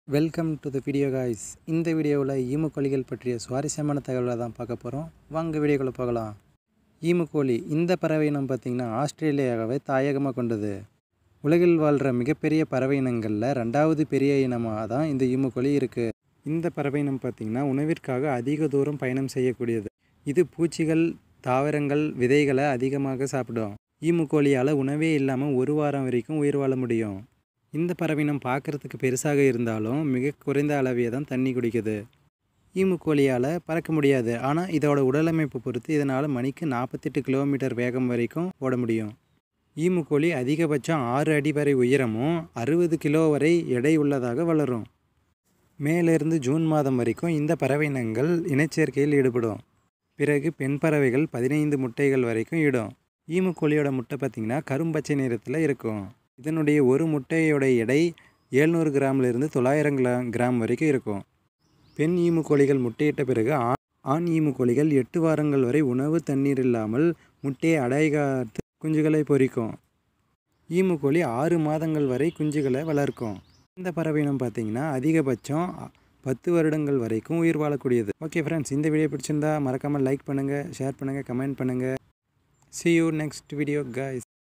welcome to the video guys இந்த வீடியோவில் ஈமுக்கோழிகள் பற்றிய சுவாரஸ்யமான தகவலை தான் பார்க்க போகிறோம் வாங்க வீடியோக்குள்ளே போகலாம் ஈமுக்கோழி இந்த பறவை இனம் பார்த்திங்கன்னா ஆஸ்திரேலியாவை தாயகமாக கொண்டது உலகில் வாழ்கிற மிகப்பெரிய பறவை இனங்களில் ரெண்டாவது பெரிய இனமாக தான் இந்த ஈமுக்கோழி இருக்குது இந்த பறவை இனம் பார்த்திங்கன்னா உணவிற்காக அதிக தூரம் பயணம் செய்யக்கூடியது இது பூச்சிகள் தாவரங்கள் விதைகளை அதிகமாக சாப்பிடும் ஈமுக்கோழியால் உணவே இல்லாமல் ஒரு வாரம் வரைக்கும் உயிர் வாழ முடியும் இந்த பறவையினம் பார்க்குறதுக்கு பெருசாக இருந்தாலும் மிக குறைந்த அளவே தான் தண்ணி குடிக்குது ஈமுக்கோழியால் பறக்க முடியாது ஆனால் இதோட உடலமைப்பு பொறுத்து இதனால் மணிக்கு நாற்பத்தெட்டு கிலோமீட்டர் வேகம் வரைக்கும் ஓட முடியும் ஈமுக்கோழி அதிகபட்சம் ஆறு அடி வரை உயரமும் அறுபது கிலோ வரை எடை உள்ளதாக வளரும் மேலிருந்து ஜூன் மாதம் வரைக்கும் இந்த பறவையினங்கள் இனச்சேர்க்கையில் ஈடுபடும் பிறகு பெண் பறவைகள் பதினைந்து முட்டைகள் வரைக்கும் இடும் ஈமுக்கோழியோட முட்டை பார்த்திங்கன்னா கரும்பச்சை நிறத்தில் இருக்கும் இதனுடைய ஒரு முட்டையோட எடை ஏழ்நூறு கிராமிலிருந்து தொள்ளாயிரம் கிலா கிராம் வரைக்கும் இருக்கும் பெண் ஈமுக்கோழிகள் முட்டையிட்ட பிறகு ஆண் ஆண் ஈமுக்கோழிகள் எட்டு வாரங்கள் வரை உணவு தண்ணீர் இல்லாமல் முட்டையை அடைகாத்து குஞ்சுகளை பொரிக்கும் ஈமுக்கோழி ஆறு மாதங்கள் வரை குஞ்சுகளை வளர்க்கும் இந்த பறவையினம் பார்த்தீங்கன்னா அதிகபட்சம் பத்து வருடங்கள் வரைக்கும் உயிர் வாழக்கூடியது ஓகே ஃப்ரெண்ட்ஸ் இந்த வீடியோ பிடிச்சிருந்தா மறக்காமல் லைக் பண்ணுங்கள் ஷேர் பண்ணுங்கள் கமெண்ட் பண்ணுங்கள் see you next video guys